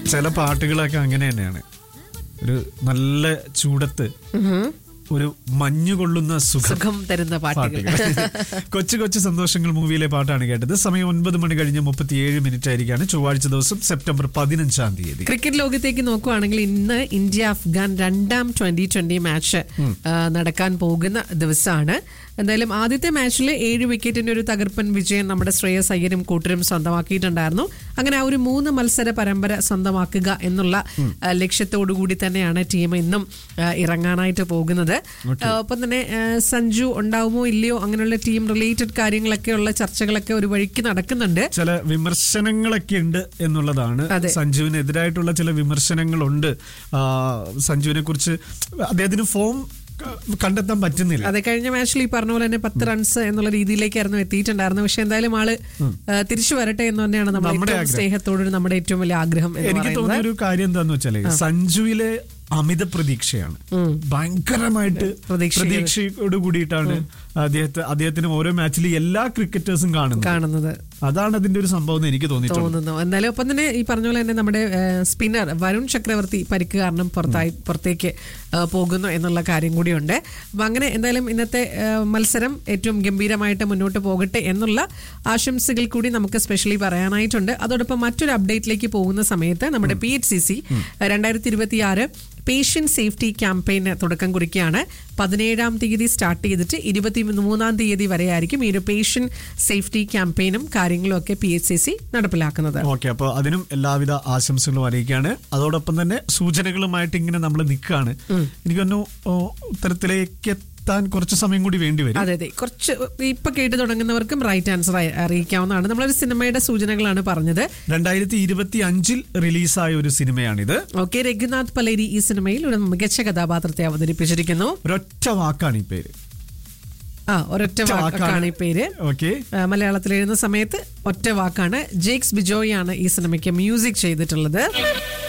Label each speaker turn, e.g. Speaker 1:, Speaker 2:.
Speaker 1: ചില പാട്ടുകളൊക്കെ അങ്ങനെ തന്നെയാണ് ഒരു നല്ല ചൂടത്ത് ഒരു മഞ്ഞു കൊള്ളുന്ന സുഖം
Speaker 2: സുഖം തരുന്ന പാട്ടുകൾ
Speaker 1: പാട്ടുകൾ കൊച്ചു കൊച്ചു സന്തോഷങ്ങൾ മൂവിയിലെ പാട്ടാണ് കേട്ടത് സമയം ഒൻപത് മണി കഴിഞ്ഞ് മുപ്പത്തിയേഴ് മിനിറ്റ് ആയിരിക്കാണ് ചൊവ്വാഴ്ച ദിവസം സെപ്റ്റംബർ പതിനഞ്ചാം തീയതി
Speaker 2: ക്രിക്കറ്റ് ലോകത്തേക്ക് നോക്കുവാണെങ്കിൽ ഇന്ന് ഇന്ത്യ അഫ്ഗാൻ രണ്ടാം ട്വന്റി ട്വന്റി മാച്ച് നടക്കാൻ പോകുന്ന ദിവസമാണ് എന്തായാലും ആദ്യത്തെ മാച്ചിൽ ഏഴ് വിക്കറ്റിന്റെ ഒരു തകർപ്പൻ വിജയം നമ്മുടെ ശ്രേയസ് അയ്യരും കൂട്ടരും സ്വന്തമാക്കിയിട്ടുണ്ടായിരുന്നു അങ്ങനെ ആ ഒരു മൂന്ന് മത്സര പരമ്പര സ്വന്തമാക്കുക എന്നുള്ള ആ, ലക്ഷ്യത്തോടു കൂടി തന്നെയാണ് ടീം ഇന്നും ആ, ഇറങ്ങാനായിട്ട് പോകുന്നത് ആ, ഒപ്പം തന്നെ ആ, സഞ്ജു ഉണ്ടാവുമോ ഇല്ലയോ അങ്ങനെയുള്ള ടീം റിലേറ്റഡ് കാര്യങ്ങളൊക്കെ ഉള്ള ചർച്ചകളൊക്കെ ഒരു വഴിക്ക് നടക്കുന്നുണ്ട്
Speaker 1: ചില വിമർശനങ്ങളൊക്കെ ഉണ്ട് എന്നുള്ളതാണ്
Speaker 2: അതെ.
Speaker 1: സഞ്ജുവിനെതിരായിട്ടുള്ള ചില വിമർശനങ്ങളുണ്ട് ആ, സഞ്ജുവിനെ കുറിച്ച് അദ്ദേഹത്തിന് ഫോം ക- കണ്ടെത്താൻ പറ്റുന്നില്ല
Speaker 2: അതെ കഴിഞ്ഞ മാച്ചിൽ ഈ പറഞ്ഞ പോലെ തന്നെ പത്ത് റൺസ് എന്നുള്ള രീതിയിലേക്കായിരുന്നു എത്തിയിട്ടുണ്ടായിരുന്നു പക്ഷെ എന്തായാലും ആള് ആ, തിരിച്ചു വരട്ടെ എന്ന് തന്നെയാണ് നമ്മുടെ
Speaker 1: നമ്മുടെ
Speaker 2: ഏറ്റവും
Speaker 1: ആഗ്രഹം.
Speaker 2: സ്നേഹത്തോടൊരു നമ്മുടെ ഏറ്റവും വലിയ ആഗ്രഹം എന്ന്
Speaker 1: എനിക്ക് തോന്നിയ
Speaker 2: പറയുന്നത്
Speaker 1: ഒരു കാര്യം എന്താന്ന് വെച്ചാല് സഞ്ജുവിലെ അമിത പ്രതീക്ഷയാണ് ഭയങ്കരമായിട്ട്
Speaker 2: പ്രതീക്ഷ-
Speaker 1: പ്രതീക്ഷയോട് കൂടിയിട്ടാണ് അദ്ദേഹത്തെ അദ്ദേഹത്തിന് ഓരോ മാച്ചിൽ എല്ലാ ക്രിക്കറ്റേഴ്സും കാണുന്നത്
Speaker 2: കാണുന്നത്
Speaker 1: അതാണ് അതിന്റെ ഒരു സംഭവം എന്ന് എനിക്ക് തോന്നിയിട്ടുണ്ട്
Speaker 2: തോന്നുന്നു എന്നാലും ഒപ്പം തന്നെ ഈ പറഞ്ഞ പോലെ തന്നെ നമ്മുടെ സ്പിന്നർ വരുൺ ചക്രവർത്തി പരിക്ക് കാരണം പുറത്തായി പുറത്തേക്ക് ആ, പോകുന്നു എന്നുള്ള കാര്യം കൂടിയുണ്ട് അപ്പൊ അങ്ങനെ എന്തായാലും ഇന്നത്തെ ആ, മത്സരം ഏറ്റവും ഗംഭീരമായിട്ട് മുന്നോട്ട് പോകട്ടെ എന്നുള്ള ആശംസകൾ കൂടി നമുക്ക് സ്പെഷ്യലി പറയാനായിട്ടുണ്ട് അതോടൊപ്പം മറ്റൊരു അപ്ഡേറ്റിലേക്ക് പോകുന്ന സമയത്ത് നമ്മുടെ പി എച്ച് സി സി രണ്ടായിരത്തി ഇരുപത്തി ആറ് പേഷ്യൻ സേഫ്റ്റി ക്യാമ്പയിന് തുടക്കം കുറിക്കുകയാണ് പതിനേഴാം തീയതി സ്റ്റാർട്ട് ചെയ്തിട്ട് ഇരുപത്തി മൂന്നാം തീയതി വരെ ആയിരിക്കും ഈ ഒരു പേഷ്യൻ സേഫ്റ്റി ക്യാമ്പയിനും കാര്യങ്ങളും ഒക്കെ പി എച്ച് സി സി നടപ്പിലാക്കുന്നത്
Speaker 1: ഓക്കെ അപ്പോൾ അതിനും എല്ലാവിധ ആശംസകളും അറിയിക്കുകയാണ് അതോടൊപ്പം തന്നെ സൂചനകളുമായിട്ട് ഇങ്ങനെ നമ്മൾ നിൽക്കുകയാണ് എനിക്ക് തോന്നുന്നു ഓ, ഉത്തരത്തിലേക്ക് എത്താൻ കുറച്ച് സമയം കൂടി വേണ്ടി വരും
Speaker 2: അതെ അതെ കുറച്ച് ഇപ്പൊ കേട്ട് തുടങ്ങുന്നവർക്കും റൈറ്റ് ആൻസർ അറിയിക്കാവുന്നതാണ് നമ്മളൊരു സിനിമയുടെ സൂചനകളാണ് പറഞ്ഞത്
Speaker 1: രണ്ടായിരത്തി ഇരുപത്തി അഞ്ചിൽ റിലീസായ ഒരു സിനിമയാണിത്
Speaker 2: ഓക്കെ രഘുനാഥ് പലേരി ഈ സിനിമയിൽ ഒരു മികച്ച കഥാപാത്രത്തെ അവതരിപ്പിച്ചിരിക്കുന്നു
Speaker 1: ഒരൊറ്റ വാക്കാണ് ഈ പേര്
Speaker 2: ആ ഒരൊറ്റ വാക്കാണ് ഈ പേര്
Speaker 1: ഓക്കെ
Speaker 2: ആ, മലയാളത്തിൽ എഴുതുന്ന സമയത്ത് ഒറ്റ വാക്കാണ് ജേക്സ് ബിജോയ് ആണ് ഈ സിനിമയ്ക്ക് മ്യൂസിക് ചെയ്തിട്ടുള്ളത്